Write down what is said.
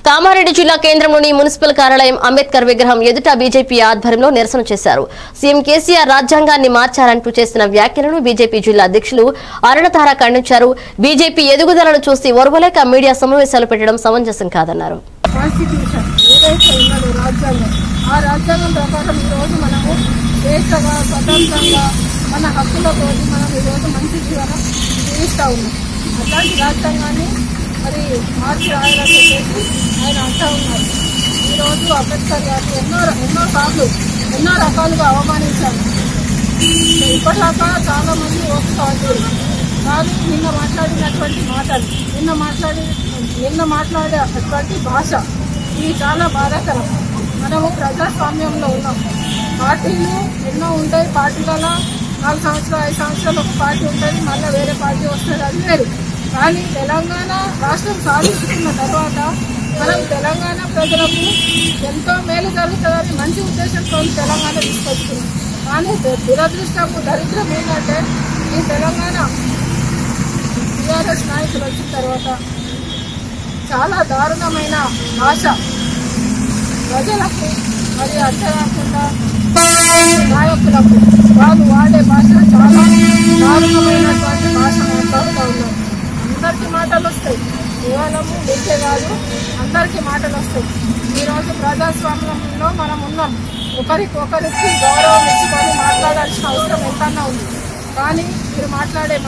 కామారెడ్డి జిల్లా కేంద్రంలోని మున్సిపల్ కార్యాలయం అంబేద్కర్ విగ్రహం ఎదుట బీజేపీ ఆధ్వర్యంలో నిరసన చేశారు సీఎం కేసీఆర్ రాజ్యాంగాన్ని మార్చారంటూ చేసిన వ్యాఖ్యలను బీజేపీ జిల్లా అధ్యక్షులు అరుణతార ఖండించారు బీజేపీ ఎదుగుదలను చూసి ఓర్వలేక మీడియా సమావేశాలు పెట్టడం సమంజసం కాదన్నారు కాన్స్టిట్యూషన్ ఏదైతే ఉన్నదో రాజ్యాంగం ఆ రాజ్యాంగం ప్రకారం ఈరోజు మనము స్వేచ్ఛగా స్వతంత్రంగా మన హక్కులతో మనం ఈరోజు మంచి జీవనం జీవిస్తూ ఉన్నాం అట్లాంటి రాజ్యాంగాన్ని మరి మార్చి రాయాలని చెప్పేసి ఆయన అంటూ ఉన్నారు ఈరోజు అంబేద్కర్ గారిని ఎన్నో ఎన్నో సార్లు ఎన్నో రకాలుగా అవమానించారు ఇప్పటిదాకా చాలా మంది ఓపిక పట్టారు కానీ నిన్న మాట్లాడినటువంటి మాటలు నిన్న మాట్లాడి నిన్న మాట్లాడేటువంటి భాష ఇది చాలా బాధాకరం మనము ప్రజాస్వామ్యంలో ఉన్నాం పార్టీలు ఎన్నో ఉంటాయి పార్టీలలో నాలుగు సంవత్సరాలు ఐదు సంవత్సరాలు ఒక పార్టీ ఉంటుంది మళ్ళీ వేరే పార్టీ వస్తుంది అది వేరు కానీ తెలంగాణ రాష్ట్రం సాధించుకున్న తర్వాత మనం తెలంగాణ ప్రజలకు ఎంతో మేలు జరుగుతుందని మంచి ఉద్దేశంతో తెలంగాణ తీసుకొచ్చుకున్నాం కానీ దు- దురదృష్టము దరిద్రం ఏంటంటే ఈ తెలంగాణ టీఆర్ఎస్ నాయకులు వచ్చిన తర్వాత చాలా దారుణమైన భాష ప్రజలకు మరి అంతేకాకుండా నాయకులకు వాళ్ళు వాడే భాష చాలా దారుణమైనటువంటి భాష మాట్లాడుతూ ఉన్నారు అందరికీ మాటలు వస్తాయి కేవలము మీకే కాదు అందరికీ మాటలు వస్తాయి ఈరోజు ప్రజాస్వామ్యంలో మనం ఉన్నాం ఒకరికి ఒకరికి గౌరవం ఇచ్చుకొని మాట్లాడాల్సిన అవసరం ఎంతన్నా ఉంది కానీ మీరు మాట్లాడే